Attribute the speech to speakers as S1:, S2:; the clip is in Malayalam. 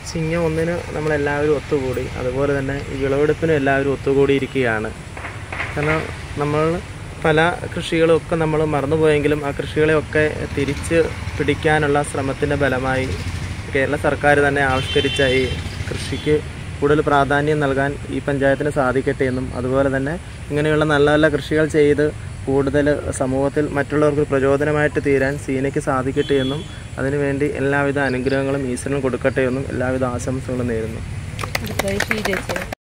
S1: ചിങ്ങം ഒന്നിന് നമ്മളെല്ലാവരും ഒത്തുകൂടി അതുപോലെ തന്നെ ഈ വിളവെടുപ്പിനും എല്ലാവരും ഒത്തുകൂടിയിരിക്കുകയാണ് കാരണം നമ്മൾ പല കൃഷികളും ഒക്കെ നമ്മൾ മറന്നുപോയെങ്കിലും ആ കൃഷികളെയൊക്കെ തിരിച്ച് പിടിക്കാനുള്ള ശ്രമത്തിൻ്റെ ഫലമായി കേരള സർക്കാർ തന്നെ ആവിഷ്കരിച്ച ഈ കൃഷിക്ക് കൂടുതൽ പ്രാധാന്യം നൽകാൻ ഈ പഞ്ചായത്തിന് സാധിക്കട്ടെ എന്നും അതുപോലെ തന്നെ ഇങ്ങനെയുള്ള നല്ല നല്ല കൃഷികൾ ചെയ്ത് കൂടുതൽ സമൂഹത്തിൽ മറ്റുള്ളവർക്ക് പ്രചോദനമായിട്ട് തീരാൻ സീനയ്ക്ക് സാധിക്കട്ടെ എന്നും അതിനുവേണ്ടി എല്ലാവിധ അനുഗ്രഹങ്ങളും ഈശ്വരനും കൊടുക്കട്ടെ എന്നും എല്ലാവിധ ആശംസകളും നേരുന്നു
S2: അടുത്തതായി ഷീജ ചേച്ചി